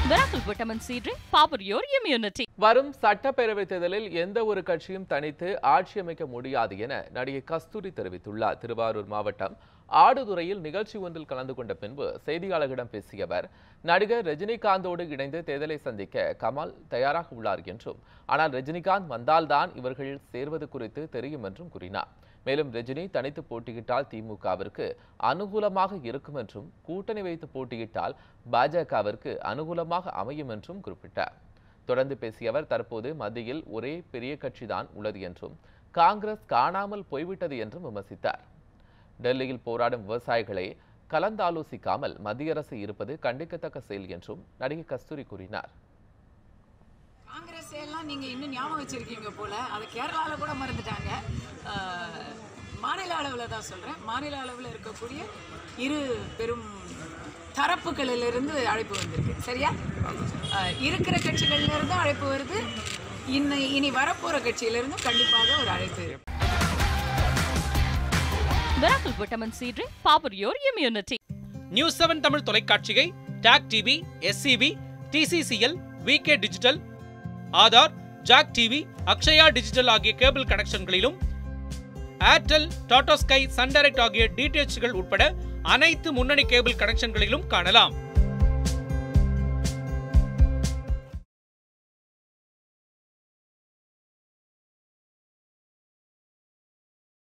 Miracle Vitamin C Drink, power your immunity. வரும் சட்டப்பேரவைத் தேர்தலில் எந்த ஒரு கட்சியும் தனித்து ஆட்சி அமைக்க முடியாது என நடிகை கஸ்தூரி தெரிவித்துள்ளார் திருவாரூர் மாவட்டம் ஆடுதுறையில் நிகழ்ச்சி ஒன்றில் கலந்து கொண்ட பின்பு செய்தியாளர்களிடம் பேசிய அவர் நடிகர் ரஜினிகாந்தோடு இணைந்து தேர்தலை சந்திக்க கமல் தயாராக உள்ளார் என்றும் ஆனால் ரஜினிகாந்த் வந்தால்தான் இவர்கள் சேர்வது குறித்து தெரியும் என்றும் கூறினார் மேலும் ரஜினி தனித்து போட்டியிட்டால் திமுகவிற்கு அனுகூலமாக இருக்கும் என்றும் கூட்டணி வைத்து போட்டியிட்டால் பாஜகவிற்கு அனுகூலமாக அமையும் என்றும் குறிப்பிட்டார் தொடர்ந்து பேசிய அவர் தற்போது மத்தியில் ஒரே பெரிய கட்சிதான் உள்ளது என்றும் காங்கிரஸ் காணாமல் போய்விட்டது என்றும் விமர்சித்தார் டெல்லியில் போராடும் விவசாயிகளை கலந்தாலோசிக்காமல் மத்திய அரசு இருப்பது கண்டிக்கத்தக்க செயல் என்றும் நடிகை கஸ்தூரி கூறினார் காங்கிரஸ் எல்லாம் நீங்க இன்னும் ஞாபகம் வச்சிருக்கீங்க போல அது கேரளால கூட மறந்துட்டாங்க ஆஹ், மாநில அளவில் தான் சொல்றேன் மாநில அளவில் இருக்கக்கூடிய இரு பெரும் தரப்புகளிலிருந்து அழைப்பு வந்திருக்கு சரியா ஆஹ், இருக்கிற கட்சிகள்ல இருந்து அழைப்பு வருது இன்னும் இனி வரப்போற கட்சியிலிருந்தும் கண்டிப்பாக ஒரு அழைப்பு இருக்கு Miracle Vitamin C Drink, power your immunity. News seven Tamil தொலைக்காட்சியை TAC TV SCV TCCL VK digital Aadhaar Jak TV Akshaya digital ஆகிய கேபிள் கனெக்ஷன்களிலும் Airtel Tata Sky Sun Direct ஆகிய டிடிஎச்கள் உட்பட அனைத்து முன்னணி கேபிள் கனெக்ஷன்களிலும் காணலாம்